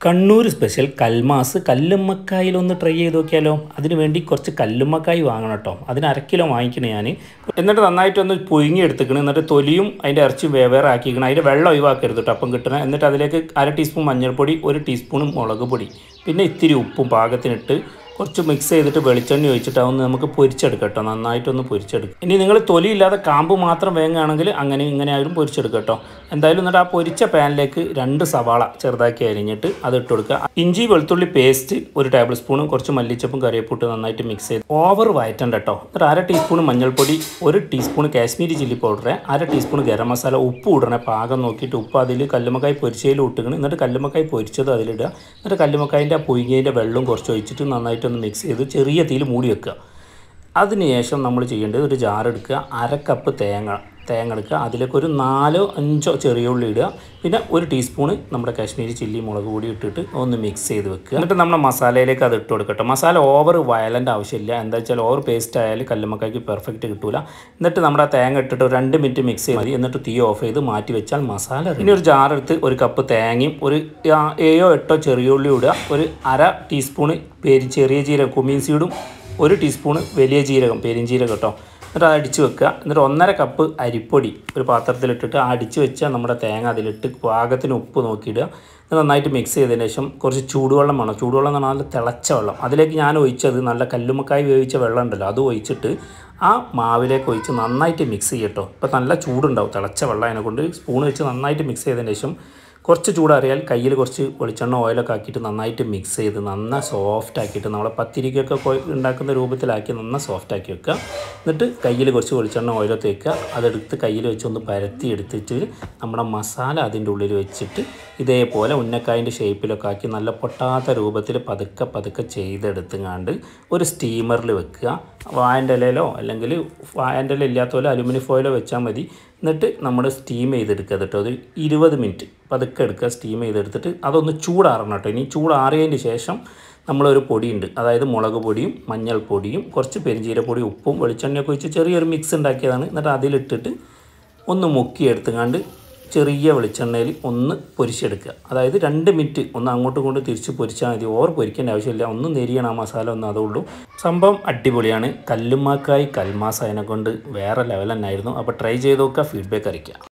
Kannur special കൽമാസ് കല്ലുമ്മക്കായിൽ ഒന്ന് try ചെയ്ത് നോക്കിയാലോ അതിന് വേണ്ടി കുറച്ച് കല്ലുമ്മക്കായ് വാങ്ങണം കേട്ടോ അതിന് അര കിലോ വാങ്ങിക്കണേ ഞാൻ എന്നിട്ട് നന്നായിട്ടൊന്ന് പുഴുങ്ങി എടുത്തിക്കണം എന്നിട്ട് തൊലിയും അതിൻ്റെ ഇറച്ചിയും വേവേറെ ആക്കിക്കണം അതിൻ്റെ വെള്ളം ഒഴിവാക്കരുത് കേട്ടോ അപ്പം കിട്ടണം എന്നിട്ട് അതിലേക്ക് അര ടീസ്പൂൺ മഞ്ഞൾപ്പൊടി ഒരു ടീസ്പൂൺ മുളക് പൊടി പിന്നെ ഇത്തിരി ഉപ്പും പാകത്തിനിട്ട് കുറച്ച് മിക്സ് ചെയ്തിട്ട് വെളിച്ചെണ്ണ ഒഴിച്ചിട്ട് അതൊന്ന് നമുക്ക് പൊരിച്ചെടുക്കാം കേട്ടോ നന്നായിട്ടൊന്ന് പൊരിച്ചെടുക്കും ഇനി നിങ്ങൾ തൊലി ഇല്ലാതെ കാമ്പ് മാത്രം വേങ്ങുകയാണെങ്കിൽ അങ്ങനെ ഇങ്ങനെ ആയാലും പൊരിച്ചെടുക്കുക കേട്ടോ എന്തായാലും എന്നിട്ട് ആ പൊരിച്ച പാനിലേക്ക് രണ്ട് സവാള ചെറുതാക്കി അരിഞ്ഞിട്ട് അത് ഇട്ട് കൊടുക്കുക ഇഞ്ചി വെളുത്തുള്ളി പേസ്റ്റ് ഒരു ടേബിൾ സ്പൂണും കുറച്ച് മല്ലിച്ചപ്പും കറിവേപ്പിട്ട് നന്നായിട്ട് മിക്സ് ചെയ്ത് ഓവർ വയറ്റണ്ട കേട്ടോ എന്നിട്ട് അര ടീസ്പൂൺ മഞ്ഞൾപ്പൊടി ഒരു ടീസ്പൂൺ കാശ്മീരി ചില്ലി പൗഡർ അര ടീസ്പൂൺ ഗരം മസാല ഉപ്പ് ഇടണേ പാകം നോക്കിയിട്ട് ഉപ്പ് അതിൽ കല്ലുമ്മക്കായി പൊരിച്ചതിൽ ഇട്ടുകണം എന്നിട്ട് കല്ലുമ്മക്കായി പൊരിച്ചത് അതിലിടുക എന്നിട്ട് കല്ലുമ്മക്കായിൻ്റെ ആ പുഴുങ്ങിയതിൻ്റെ വെള്ളം കുറച്ച് ഒഴിച്ചിട്ട് നന്നായിട്ടൊന്ന് മിക്സ് ചെയ്ത് ചെറിയ തീയിൽ മൂടി വെക്കുക അതിനുശേഷം നമ്മൾ ചെയ്യേണ്ടത് ഒരു ജാർ എടുക്കുക അര കപ്പ് തേങ്ങ തേങ്ങ എടുക്കുക അതിലേക്ക് ഒരു നാലോ അഞ്ചോ ചെറിയ ഉള്ളി ഇടുക പിന്നെ ഒരു ടീസ്പൂണ് നമ്മുടെ കാശ്മീരി ചില്ലി മുളക് പൊടി ഇട്ടിട്ട് ഒന്ന് മിക്സ് ചെയ്ത് വെക്കുക എന്നിട്ട് നമ്മുടെ മസാലയിലേക്ക് അത് ഇട്ട് കൊടുക്കട്ടെ മസാല ഓവർ വയലൻ്റ് ആവശ്യമില്ല എന്താ വെച്ചാൽ ഓവർ പേസ്റ്റ് ആയാൽ കല്ലുമ്മക്കായ്ക്ക് പെർഫെക്റ്റ് കിട്ടൂല എന്നിട്ട് നമ്മുടെ ആ തേങ്ങ ഇട്ടിട്ട് ഒരു രണ്ട് മിനിറ്റ് മിക്സ് ചെയ്ത് മതി എന്നിട്ട് തീ ഓഫ് ചെയ്ത് മാറ്റി വെച്ചാൽ മസാല ready. ഇനി ഒരു ജാർ എടുത്ത് ഒരു കപ്പ് തേങ്ങയും ഒരു ആ, ഏഴോ എട്ടോ ചെറിയ ഉള്ളി ഇടുക ഒരു അര ടീസ്പൂണ് പേര് ചെറിയ ജീരകം കുമീൻ സീഡും ഒരു ടീസ്പൂണ് വലിയ ജീരകം പെരിഞ്ജീരകം കേട്ടോ എന്നിട്ട് അത് അടിച്ച് വെക്കുക എന്നിട്ട് ഒന്നര കപ്പ് അരിപ്പൊടി ഒരു പാത്രത്തിലിട്ടിട്ട് ആ അടിച്ച് വെച്ച നമ്മുടെ തേങ്ങ അതിലിട്ട് പാകത്തിന് ഉപ്പ് നോക്കിയിടുക ഇത് നന്നായിട്ട് മിക്സ് ചെയ്തതിന് ശേഷം കുറച്ച് ചൂടുവെള്ളം വേണം ചൂടുവെള്ളം എന്ന് പറഞ്ഞാൽ നല്ല തിളച്ച വെള്ളം അതിലേക്ക് ഞാൻ ഒഴിച്ചത് നല്ല കല്ലുമ്മക്കായി വേവിച്ച വെള്ളം ഉണ്ടല്ലോ അത് ഒഴിച്ചിട്ട് ആ മാവിലേക്ക് ഒഴിച്ച് നന്നായിട്ട് മിക്സ് ചെയ്യട്ടോ ഇപ്പോൾ നല്ല ചൂടുണ്ടാവും തിളച്ച വെള്ളം അതിനെക്കൊണ്ട് സ്പൂൺ വെച്ച് നന്നായിട്ട് മിക്സ് ചെയ്തതിന് ശേഷം കുറച്ച് ചൂടറിയാൽ കയ്യിൽ കുറച്ച് വെളിച്ചെണ്ണ ഓയിലൊക്കെ ആക്കിയിട്ട് നന്നായിട്ട് മിക്സ് ചെയ്ത് നന്നായി സോഫ്റ്റ് ആക്കിയിട്ട് നമ്മളെ പത്തിരിക്കൊക്കെ കൊ- ഉണ്ടാക്കുന്ന രൂപത്തിലാക്കി നന്നായി സോഫ്റ്റ് ആക്കി വെക്കുക എന്നിട്ട് കയ്യിൽ കുറച്ച് വെളിച്ചെണ്ണ ഓയിലോ തേക്കുക അതെടുത്ത് കയ്യിൽ വെച്ച് ഒന്ന് പരത്തി എടുത്തിട്ട് നമ്മുടെ മസാല അതിൻ്റെ ഉള്ളിൽ വെച്ചിട്ട് ഇതേപോലെ ഉന്നക്കായൻ്റെ ഷേപ്പിലൊക്കെ ആക്കി നല്ല പൊട്ടാത്ത രൂപത്തിൽ പതുക്കെ പതുക്കെ ചെയ്തെടുത്തുങ്ങാണ്ട് ഒരു സ്റ്റീമറിൽ വെക്കുക വായൻ്റെ ഇലയിലോ അല്ലെങ്കിൽ വായൻ്റെ ഇല ഇല്ലാത്ത പോലെ അലുമിനിയം ഫോയിലോ വെച്ചാൽ മതി എന്നിട്ട് നമ്മൾ സ്റ്റീം ചെയ്തെടുക്കുക കേട്ടോ ഒരു ഇരുപത് മിനിറ്റ് പതുക്കെ എടുക്കുക സ്റ്റീം ചെയ്തെടുത്തിട്ട് അതൊന്ന് ചൂടാറണം കേട്ടോ ഇനി ചൂടാറിയതിന് ശേഷം നമ്മളൊരു പൊടിയുണ്ട് അതായത് മുളക് പൊടിയും മഞ്ഞൾപ്പൊടിയും കുറച്ച് പെരിഞ്ചീരപ്പൊടി ഉപ്പും വെളിച്ചെണ്ണയൊക്കെ ഒഴിച്ച് ചെറിയൊരു മിക്സ് ഉണ്ടാക്കിയതാണ് എന്നിട്ട് അതിലിട്ടിട്ട് ഒന്ന് മുക്കി എടുത്തുകൊണ്ട് ചെറിയ വെളിച്ചെണ്ണയിൽ ഒന്ന് പൊരിച്ചെടുക്കുക അതായത് രണ്ട് മിനിറ്റ് ഒന്ന് അങ്ങോട്ടും ഇങ്ങോട്ടും തിരിച്ച് പൊരിച്ചാൽ മതി ഓവർ പൊരിക്കേണ്ട ആവശ്യമില്ല ഒന്ന് നെരിയണം ആ മസാല ഒന്ന് അതേ ഉള്ളൂ സംഭവം അടിപൊളിയാണ് കല്ലുമാക്കായി കൽമാസ് അതിനെ കൊണ്ട് വേറെ ലെവൽ തന്നെയായിരുന്നു അപ്പോൾ ട്രൈ ചെയ്ത് നോക്കുക ഫീഡ്ബാക്ക് അറിയിക്കുക